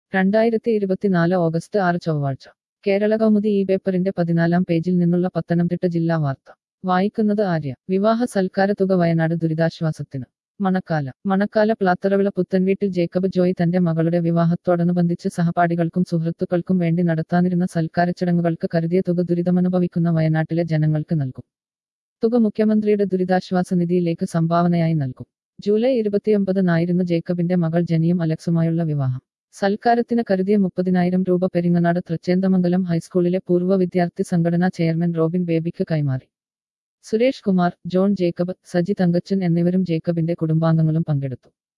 രണ്ടായിരത്തി ഇരുപത്തിനാല് ഓഗസ്റ്റ് ആറ് ചൊവ്വാഴ്ച കേരള കൗമുദി ഈ പേപ്പറിന്റെ പതിനാലാം പേജിൽ നിന്നുള്ള പത്തനംതിട്ട ജില്ലാ വാർത്ത വായിക്കുന്നത് ആര്യ വിവാഹ സൽക്കാര തുക വയനാട് ദുരിതാശ്വാസത്തിന് മണക്കാല മണക്കാല പ്ലാത്തറവിള പുത്തൻവീട്ടിൽ ജേക്കബ് ജോയ് തന്റെ മകളുടെ വിവാഹത്തോടനുബന്ധിച്ച് സഹപാഠികൾക്കും സുഹൃത്തുക്കൾക്കും വേണ്ടി നടത്താനിരുന്ന സൽക്കാര ചടങ്ങുകൾക്ക് കരുതിയ തുക ദുരിതമനുഭവിക്കുന്ന വയനാട്ടിലെ ജനങ്ങൾക്ക് നൽകും തുക മുഖ്യമന്ത്രിയുടെ ദുരിതാശ്വാസ നിധിയിലേക്ക് സംഭാവനയായി നൽകും ജൂലൈ ഇരുപത്തിയൊമ്പതിനായിരുന്നു ജേക്കബിന്റെ മകൾ ജനിയും അലക്സുമായുള്ള വിവാഹം സൽക്കാരത്തിന് കരുതിയ മുപ്പതിനായിരം രൂപ പെരിങ്ങനാട് തൃച്ചേന്തമംഗലം ഹൈസ്കൂളിലെ പൂർവ്വ വിദ്യാർത്ഥി സംഘടനാ ചെയർമാൻ റോബിൻ ബേബിക്ക് കൈമാറി സുരേഷ് കുമാർ ജോൺ ജേക്കബ് സജി തങ്കച്ചൻ എന്നിവരും ജേക്കബിന്റെ കുടുംബാംഗങ്ങളും പങ്കെടുത്തു